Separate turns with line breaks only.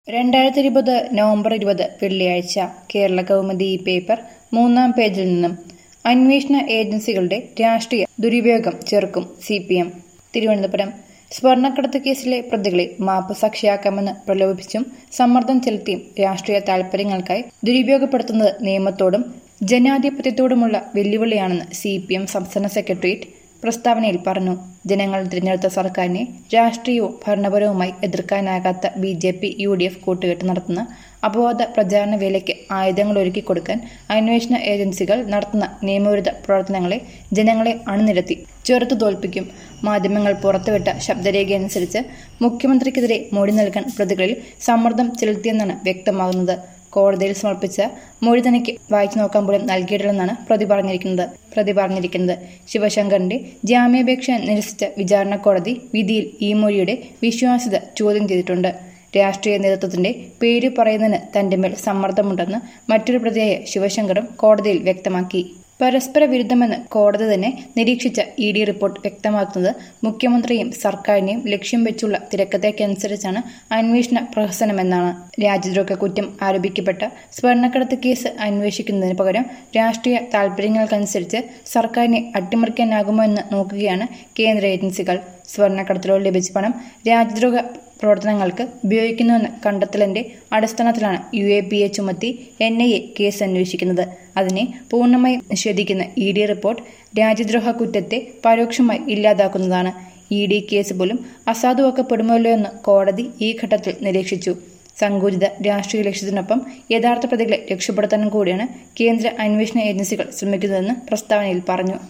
രണ്ടായിരത്തി ഇരുപത് നവംബർ ഇരുപത് വെള്ളിയാഴ്ച കേരള കൗമുദി ഈ പേപ്പർ മൂന്നാം പേജിൽ നിന്നും അന്വേഷണ ഏജൻസികളുടെ രാഷ്ട്രീയ ദുരുപയോഗം ചെറുക്കും സി പി എം തിരുവനന്തപുരം സ്വർണ്ണക്കടത്ത് കേസിലെ പ്രതികളെ മാപ്പ് സാക്ഷിയാക്കാമെന്ന് പ്രലോഭിപ്പിച്ചും സമ്മർദ്ദം ചെലുത്തിയും രാഷ്ട്രീയ താൽപര്യങ്ങൾക്കായി ദുരുപയോഗപ്പെടുത്തുന്നത് നിയമത്തോടും ജനാധിപത്യത്തോടുമുള്ള വെല്ലുവിളിയാണെന്ന് സി പി എം സംസ്ഥാന സെക്രട്ടേറിയറ്റ് പ്രസ്താവനയിൽ പറഞ്ഞു ജനങ്ങൾ തിരഞ്ഞെടുത്ത സർക്കാരിനെ രാഷ്ട്രീയവും ഭരണപരവുമായി എതിർക്കാനാകാത്ത B J P U D F കൂട്ടുകെട്ട് നടത്തുന്ന അപവാദ പ്രചാരണ വേലയ്ക്ക് ആയുധങ്ങൾ ഒരുക്കി കൊടുക്കാൻ അന്വേഷണ ഏജൻസികൾ നടത്തുന്ന നിയമവിരുദ്ധ പ്രവർത്തനങ്ങളെ ജനങ്ങളെ അണിനിരത്തി ചെറുത്തു തോൽപ്പിക്കും മാധ്യമങ്ങൾ പുറത്തുവിട്ട ശബ്ദരേഖയനുസരിച്ച് മുഖ്യമന്ത്രിക്കെതിരെ മൊഴി നൽകാൻ പ്രതികളിൽ സമ്മർദ്ദം ചെലുത്തിയെന്നാണ് വ്യക്തമാകുന്നത് കോടതിയിൽ സമർപ്പിച്ച മൊഴി തനിക്ക് വായിച്ചു നോക്കാൻ പോലും നൽകിയിട്ടില്ലെന്നാണ് പ്രതി പറഞ്ഞിരിക്കുന്നത് പ്രതി പറഞ്ഞിരിക്കുന്നത് ശിവശങ്കറിന്റെ ജാമ്യാപേക്ഷ നിരസിച്ച വിചാരണ കോടതി വിധിയിൽ ഈ മൊഴിയുടെ വിശ്വാസ്യത ചോദ്യം ചെയ്തിട്ടുണ്ട് രാഷ്ട്രീയ നേതൃത്വത്തിന്റെ പേര് പറയുന്നതിന് തന്റെ മേൽ സമ്മർദ്ദമുണ്ടെന്ന് മറ്റൊരു പ്രതിയായ ശിവശങ്കറും കോടതിയിൽ വ്യക്തമാക്കി പരസ്പര വിരുദ്ധമെന്ന് കോടതി തന്നെ നിരീക്ഷിച്ച ഇ ഡി റിപ്പോർട്ട് വ്യക്തമാക്കുന്നത് മുഖ്യമന്ത്രിയും സർക്കാരിനെയും ലക്ഷ്യം വെച്ചുള്ള തിരക്കഥയ്ക്കനുസരിച്ചാണ് അന്വേഷണ പ്രഹസനമെന്നാണ് രാജ്യദ്രോഹ കുറ്റം ആരോപിക്കപ്പെട്ട സ്വർണ്ണക്കടത്ത് കേസ് അന്വേഷിക്കുന്നതിന് പകരം രാഷ്ട്രീയ താൽപര്യങ്ങൾക്കനുസരിച്ച് സർക്കാരിനെ അട്ടിമറിക്കാനാകുമോ എന്ന് നോക്കുകയാണ് കേന്ദ്ര ഏജൻസികൾ സ്വർണ്ണക്കടത്തിലൂടെ ലഭിച്ച പണം രാജ്യദ്രോഹ പ്രവർത്തനങ്ങൾക്ക് ഉപയോഗിക്കുന്നുവെന്ന കണ്ടെത്തലിന്റെ അടിസ്ഥാനത്തിലാണ് യു എ പി എ ചുമത്തി എൻ ഐ എ കേസ് അന്വേഷിക്കുന്നത് അതിനെ പൂർണ്ണമായും നിഷേധിക്കുന്ന ഇ ഡി റിപ്പോർട്ട് രാജ്യദ്രോഹ കുറ്റത്തെ പരോക്ഷമായി ഇല്ലാതാക്കുന്നതാണ് ഇ ഡി കേസ് പോലും അസാധുവാക്കപ്പെടുമല്ലോ എന്ന് കോടതി ഈ ഘട്ടത്തിൽ നിരീക്ഷിച്ചു സങ്കുചിത രാഷ്ട്രീയ ലക്ഷ്യത്തിനൊപ്പം യഥാർത്ഥ പ്രതികളെ രക്ഷപ്പെടുത്താനും കൂടിയാണ് കേന്ദ്ര അന്വേഷണ ഏജൻസികൾ ശ്രമിക്കുന്നതെന്ന് പ്രസ്താവനയിൽ പറഞ്ഞു